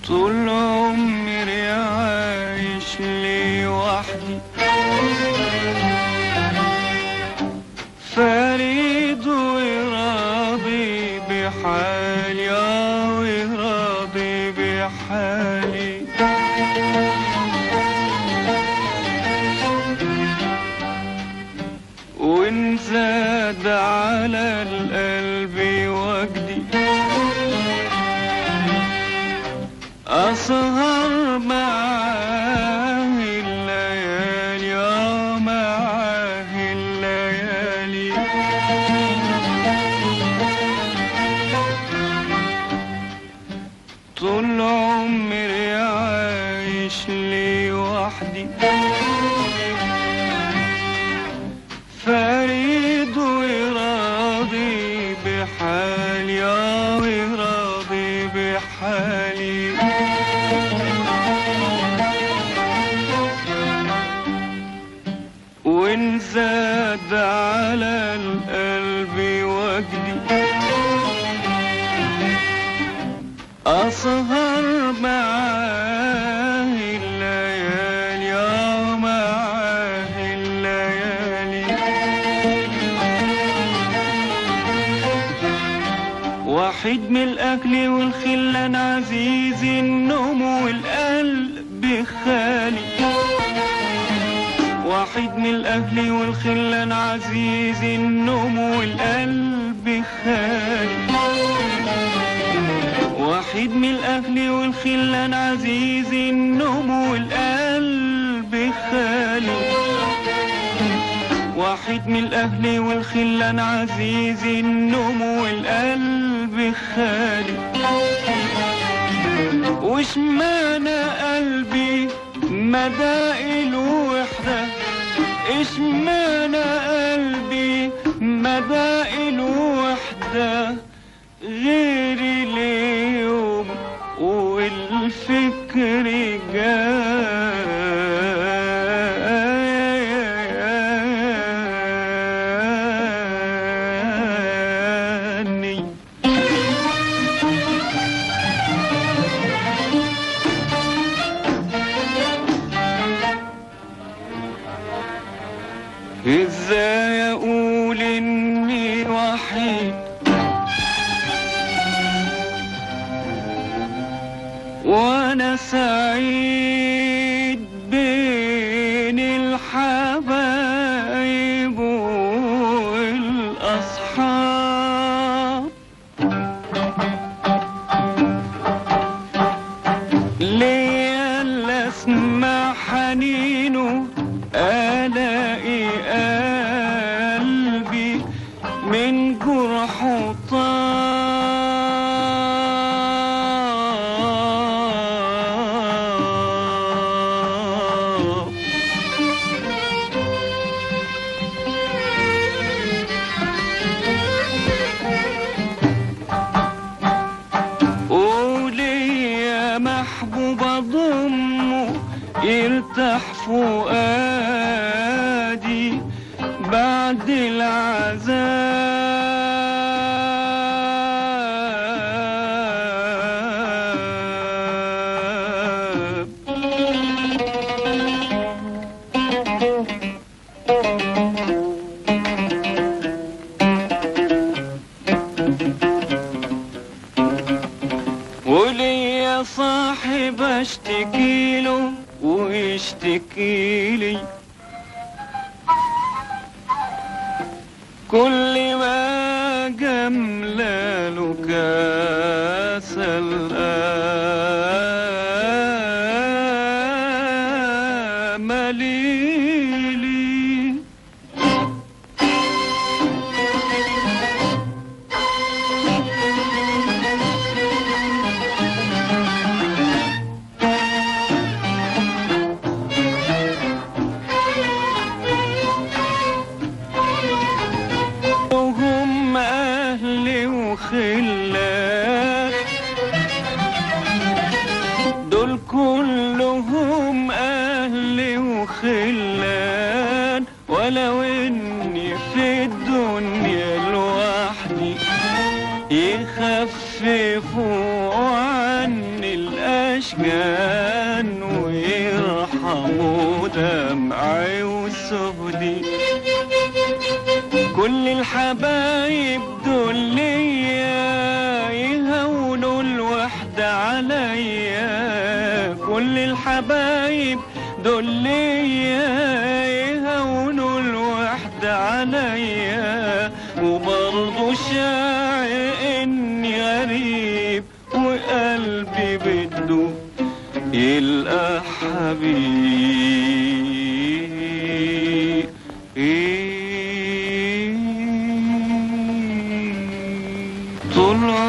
طول عمري عايش لي وحدي فريد وراضي بحالي آه وراضي بحالي وإن زاد على القلب وجدي أسهر معاه الليالي آه معاه الليالي طول عمري عايش لي وحدي فريد وراضي بحالي آه وراضي بحالي وإن زاد على القلب وجدي أسهر معاه الليالي آه معاه الليالي وحيد من الأكل والخلان عزيز النوم والقلب خالي وحيد من الأهل والخلان عزيز النوم والقلب خالي وحيد من الأهل والخلان عزيز النوم والقلب خالي واحد من الأهل والخلان عزيز النوم والقلب خالي وش معنى قلبي مدى الوحدة ايش معنى قلبي مدى الوحدة غير اليوم والفكر جاني ازاي اقول اني وحيد وانا سعيد بين الحبايب والاصحاب ليا اللي اسمع حنينه الاقي قلبي من جرحه طاب وليا محبوب ضمه يرتاح فؤادي بعد العذاب وليا صاحب اشتكي له ويشتكي لي كل ما جملاله كاس الامل لي وهم أهلي وخلان دول كلهم أهلي وخلان ولو إني في الدنيا لوحدي يخففوا عني الأشجان ويرحموا دمعي وسهدي كل الحبايب دول ليا يهونوا الوحدة عليا كل الحبايب دول ليا يهونوا الوحدة عليا وبرضه شاعر اني غريب وقلبي بده يلقى حبيب طول